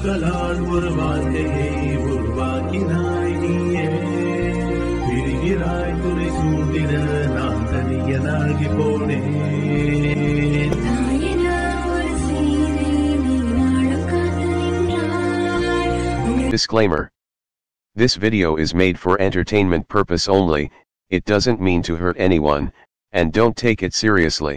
பூக்களால் ஒரு வாழ்க்கையை உருவாக்கினாய் நீயே பிரிகிறாய் துணை சூழ்ந்திட நான் தனியனாகி போனேன் தாயின ஒரு சீதை நீ நாளும் காத்து நின்றாய் உங்கள் Disclaimer. This video is made for entertainment purpose only, it doesn't mean to hurt anyone, and don't take it seriously.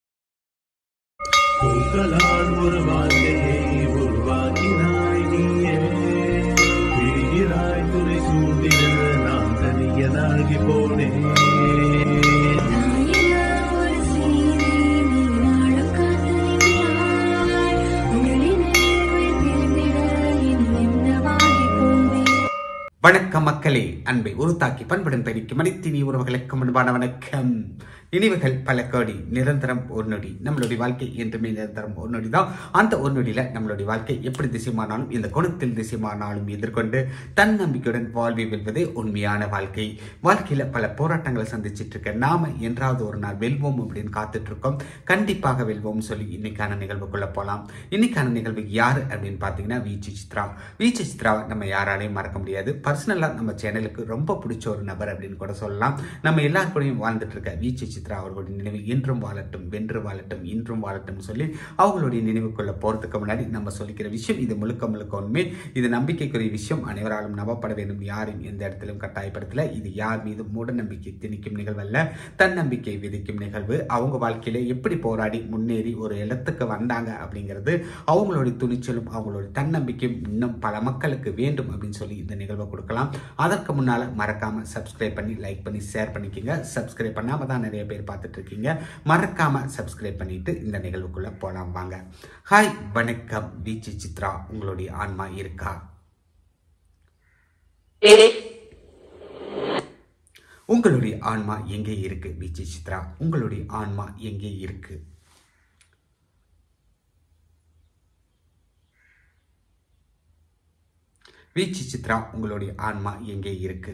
பூக்களால் ஒரு வாழ்க்கையை உருவாக்கினாய் நீயே பிரிகிறாய் துணை சூழ்ந்திட நான் தனியனாகி போனேன் தாயின ஒரு சீதை நீ நாளும் காத்து நின்றாய் உங்கள் நினைவில் பிறந்திட இன்னும் என்னவாகி போவேன் வணக்கம் மக்களே அன்பை உருத்தாக்கி பண்புடன் தெரிவிக்கும் அனைத்து உறவுகளுக்கும் அன்பான வணக்கம் நினைவுகள் பல கோடி நிரந்தரம் ஒரு நொடி நம்மளுடைய வாழ்க்கை என்றுமே நிரந்தரம் ஒரு நொடி தான் அந்த ஒரு நொடியில நம்மளுடைய வாழ்க்கை எப்படி திசைமானாலும் இந்த குணத்தில் திசைமானாலும் எதிர்கொண்டு தன்னம்பிக்கையுடன் வாழ்வை வெல்வதே உண்மையான வாழ்க்கை வாழ்க்கையில பல போராட்டங்களை சந்திச்சிட்டு இருக்க நாம என்றாவது ஒரு நாள் வெல்வோம் அப்படின்னு காத்துட்டு இருக்கோம் கண்டிப்பாக வெல்வோம் சொல்லி இன்னைக்கான நிகழ்வுக்குள்ள போலாம் இன்னைக்கான நிகழ்வு யாரு அப்படின்னு பார்த்தீங்கன்னா வீச்சு சித்ரா வீச்சு சித்ராவை நம்ம யாராலையும் மறக்க முடியாது பர்சனலாக நம்ம சேனலுக்கு ரொம்ப பிடிச்ச ஒரு நபர் அப்படின்னு கூட சொல்லலாம் நம்ம எல்லார் கூடயும் வாழ்ந்துட்டு இருக்க வீச்சு சித்ரா அவர்களுடைய நினைவு இன்றும் வாழட்டும் வென்று வாழட்டும் இன்றும் வாழட்டும் சொல்லி அவங்களுடைய நினைவுக்குள்ள போறதுக்கு முன்னாடி நம்ம சொல்லிக்கிற விஷயம் இது முழுக்க முழுக்க உண்மை இது நம்பிக்கைக்குரிய விஷயம் அனைவராலும் நம்பப்பட வேண்டும் யாரும் எந்த இடத்திலும் கட்டாயப்படுத்தல இது யார் மீது மூட நம்பிக்கை திணிக்கும் நிகழ்வு அல்ல தன்னம்பிக்கை விதிக்கும் நிகழ்வு அவங்க வாழ்க்கையில எப்படி போராடி முன்னேறி ஒரு இடத்துக்கு வந்தாங்க அப்படிங்கிறது அவங்களுடைய துணிச்சலும் அவங்களுடைய தன்னம்பிக்கையும் இன்னும் பல மக்களுக்கு வேண்டும் அப்படின்னு சொல்லி இந்த நிகழ்வை கொடுக்கலாம் அதற்கு முன்னால மறக்காம சப்ஸ்கிரைப் பண்ணி லைக் பண்ணி ஷேர் பண்ணிக்கோங்க சப்ஸ்கிரைப் பண்ணாம தான் நிறைய பேர் பார்த்துட்டு இருக்கீங்க மறக்காம சப்ஸ்கிரைப் பண்ணிட்டு இந்த நிகழ்வுக்குள்ள போலாம் வாங்க ஹாய் வணக்கம் வீச்சு சித்ரா உங்களுடைய ஆன்மா இருக்கா உங்களுடைய ஆன்மா எங்கே இருக்கு வீச்சு சித்ரா உங்களுடைய ஆன்மா எங்கே இருக்கு வீச்சு சித்ரா உங்களுடைய ஆன்மா எங்கே இருக்கு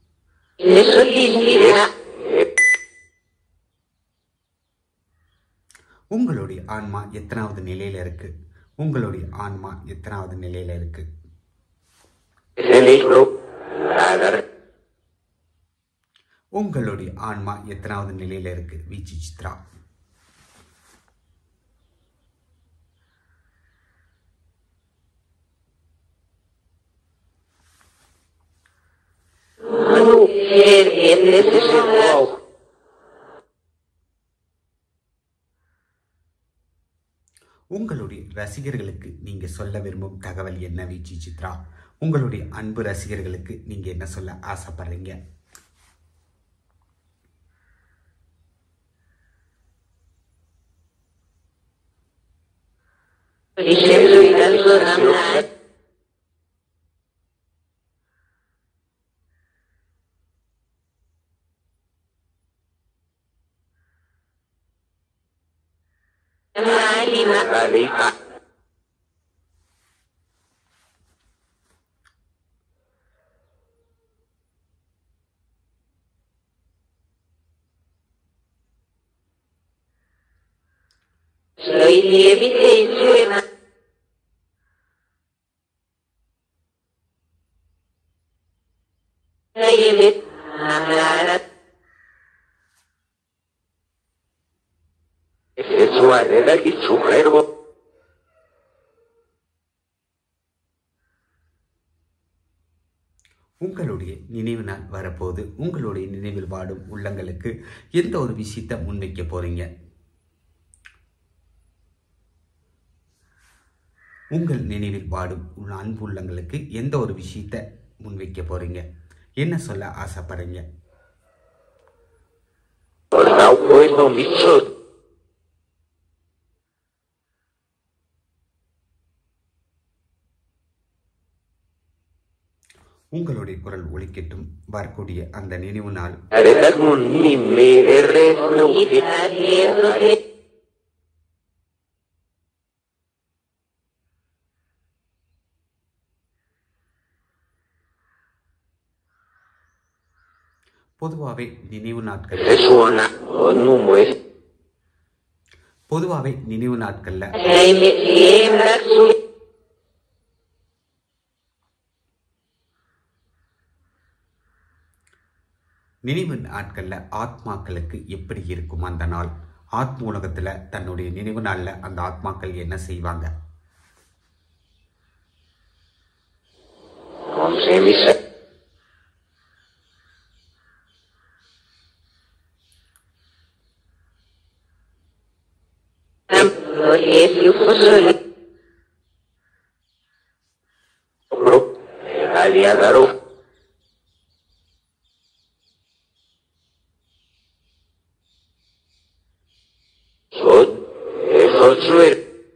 உங்களுடைய ஆன்மா எத்தனாவது நிலையில இருக்கு உங்களுடைய ஆன்மா எத்தனாவது நிலையில இருக்கு உங்களுடைய ஆன்மா எத்தனாவது நிலையில இருக்கு வீச்சு சித்ரா உங்களுடைய ரசிகர்களுக்கு நீங்க சொல்ல விரும்பும் தகவல் என்ன வீச்சு சித்ரா உங்களுடைய அன்பு ரசிகர்களுக்கு நீங்க என்ன சொல்ல ஆசைப்படுறீங்க Soy lievite Eso era y su verbo. உங்களுடைய நினைவு நாள் வரப்போது உங்களுடைய நினைவில் வாடும் உள்ளங்களுக்கு எந்த ஒரு விஷயத்தை முன்வைக்க போறீங்க உங்கள் நினைவில் வாடும் உள்ள அன்பு உள்ளங்களுக்கு எந்த ஒரு விஷயத்தை முன்வைக்க போறீங்க என்ன சொல்ல ஆசைப்படுறீங்க Ahora bueno, micho. உங்களுடைய குரல் ஒலிக்கட்டும் வரக்கூடிய அந்த நினைவு நாள் Arenas ni me eres no பொதுவாகவே நினைவு நாட்கள் Eso na no muere. பொதுவாகவே நினைவு நாட்கள்ல நினைவு நாட்களில் ஆத்மாக்களுக்கு எப்படி இருக்கும் அந்த நாள் ஆத்ம உலகத்தில் தன்னுடைய நினைவு நாளில் அந்த ஆத்மாக்கள் என்ன செய்வாங்க Om se missä. Lo es Yufosoli. Bro. Aliadaro. Sod. Eso suer.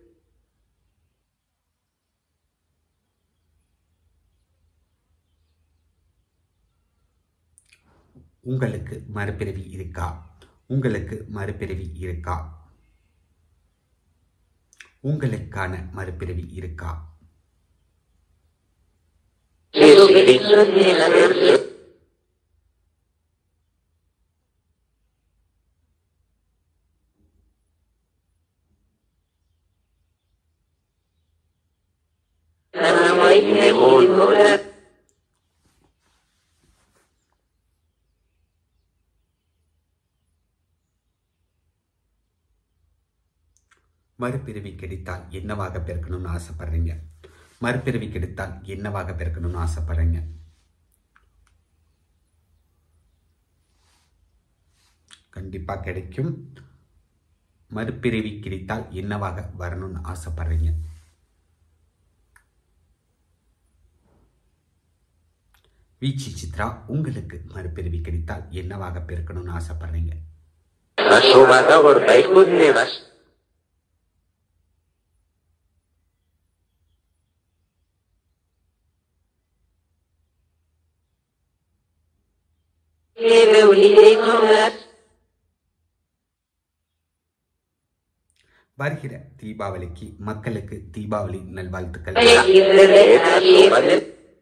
உங்களுக்கு மறுபிறவி இருக்கா உங்களுக்கு மறுபிறவி இருக்கா உங்களுக்கான மறுபிறவி இருக்கா Eso que dice la versión. மறுபிறவி கிடைத்தால் என்னவாக பிறக்கணும்னு ஆசைப்படுறீங்க மறுபிறவி கிடைத்தால் என்னவாக பிறக்கணும்னு ஆசைப்படுறீங்க கண்டிப்பாக கிடைக்கும் மறுபிறவி கிடைத்தால் என்னவாக வரணும்னு ஆசைப்படுறீங்க வீச்சி சித்ரா உங்களுக்கு மறுபிறவி கிடைத்தால் என்னவாக பிறக்கணும்னு ஆசைப்படுறீங்க Asomada gorda y con nevas. Leve ulile kolas. வருகிற தீபாவளிக்கு மக்களுக்கு தீபாவளி நல்வாழ்த்துக்கள் Asomada.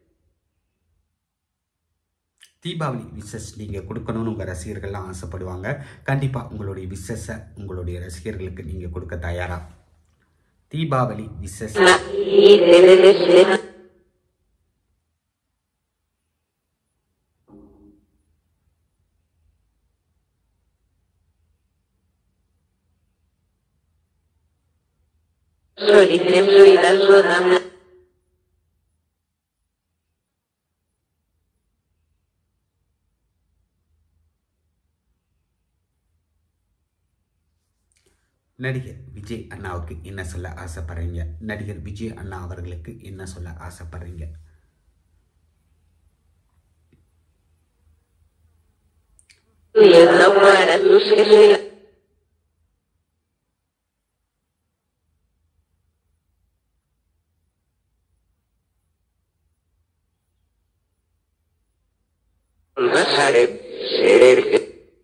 தீபாவளி விசஸ் நீங்கள் கொடுக்கணும்னு உங்கள் ரசிகர்கள்லாம் ஆசைப்படுவாங்க கண்டிப்பாக உங்களுடைய விசஸை உங்களுடைய ரசிகர்களுக்கு நீங்கள் கொடுக்க தயாரா Deepavali wishes Solidem suidan sodam. நடிகர் விஜய் அண்ணாவுக்கு என்ன சொல்ல ஆசைப்படுறீங்க நடிகர் விஜய் அண்ணா அவர்களுக்கு என்ன சொல்ல ஆசைப்படுறீங்க Suidan para tus que suidan. Nazareth. Sererke.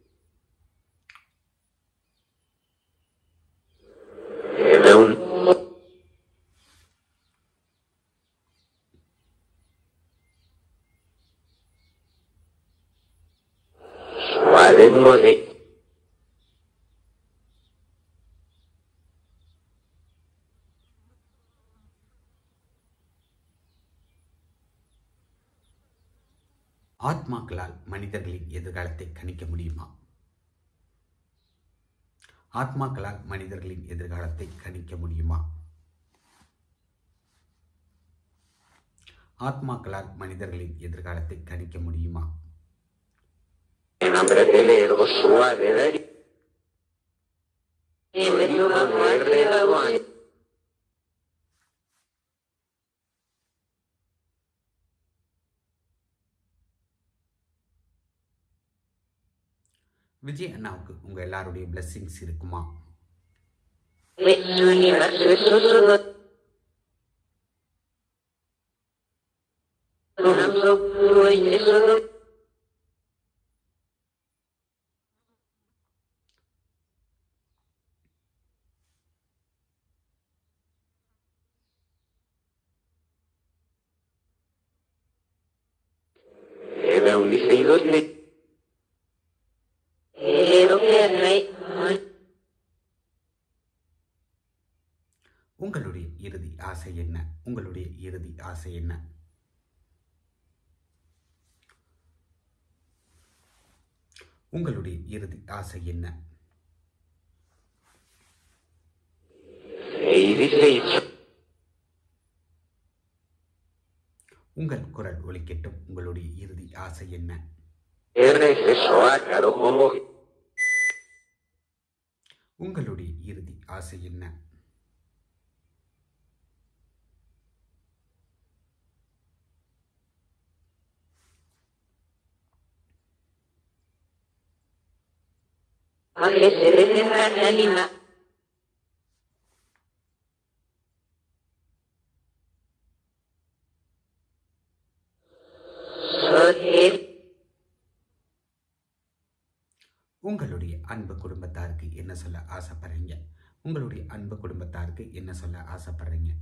Emeun. Suaren mone. ஆத்மாக்களால் மனிதர்களின் எதிர்காலத்தை கணிக்க முடியுமா ஆத்மாக்களால் மனிதர்களின் எதிர்காலத்தை கணிக்க முடியுமா ஆத்மாக்களால் மனிதர்களின் எதிர்காலத்தை கணிக்க முடியுமா En nombre del ergo suave dari. Leve muerte baguan. Vijay அண்ணாவுக்கு உங்க எல்லாருடைய blessings இருக்குமா Vetsuni masususugo. Unam sopuro inesugo. Emeun liseidot ne. Ero kernai. உங்களுடைய இறுதி ஆசை என்ன உங்களுடைய இறுதி ஆசை என்ன உங்களுடைய இறுதி ஆசை என்ன Sei risveglio. உங்கள் குரல் ஒலிக்கட்டும் உங்களுடைய இறுதி ஆசை என்ன RSSOH come உங்களுடைய இறுதி ஆசை என்ன All'essere l'anima. Soter உங்களுடைய அன்பு குடும்பத்தாருக்கு என்ன சொல்ல ஆசைப்படுறீங்க உங்களுடைய அன்பு குடும்பத்தாருக்கு என்ன சொல்ல ஆசைப்படுறீங்க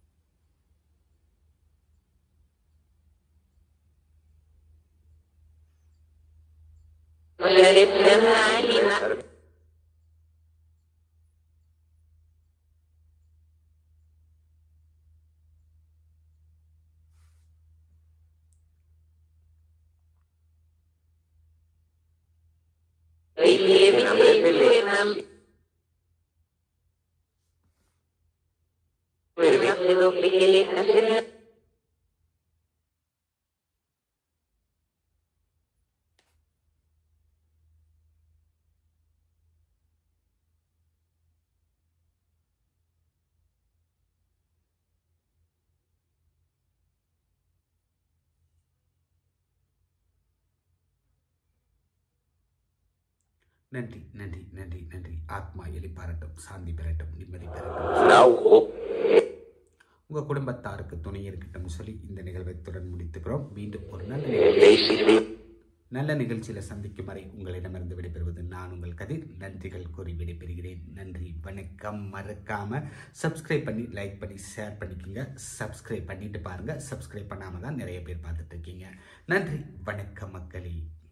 All'essere l'anima. நன்றி நன்றி நன்றி நன்றி ஆத்மா எலிப்பாரட்டும் சாந்தி பெறட்டும் நிம்மதி பெறட்டும் Now உங்கள் குடும்பத்தாருக்கு துணை இருக்கட்டும் சொல்லி இந்த நிகழ்வை தொடர்ந்து முடித்துக்கிறோம் மீண்டும் ஒரு நல்ல நிகழ்ச்சி Lei நல்ல நிகழ்ச்சியில் சந்திக்கும் வரை உங்களிடமிருந்து விடைபெறுவது நான் உங்கள் கதிர் நன்றிகள் கூறி விடைபெறுகிறேன் நன்றி வணக்கம் மறக்காம சப்ஸ்கிரைப் பண்ணி லைக் பண்ணி ஷேர் பண்ணிக்கோங்க சப்ஸ்கிரைப் பண்ணிட்டு பாருங்க சப்ஸ்கிரைப் பண்ணாம தான் நிறைய பேர் பார்த்துட்டு இருக்கீங்க நன்றி வணக்கம் மக்களே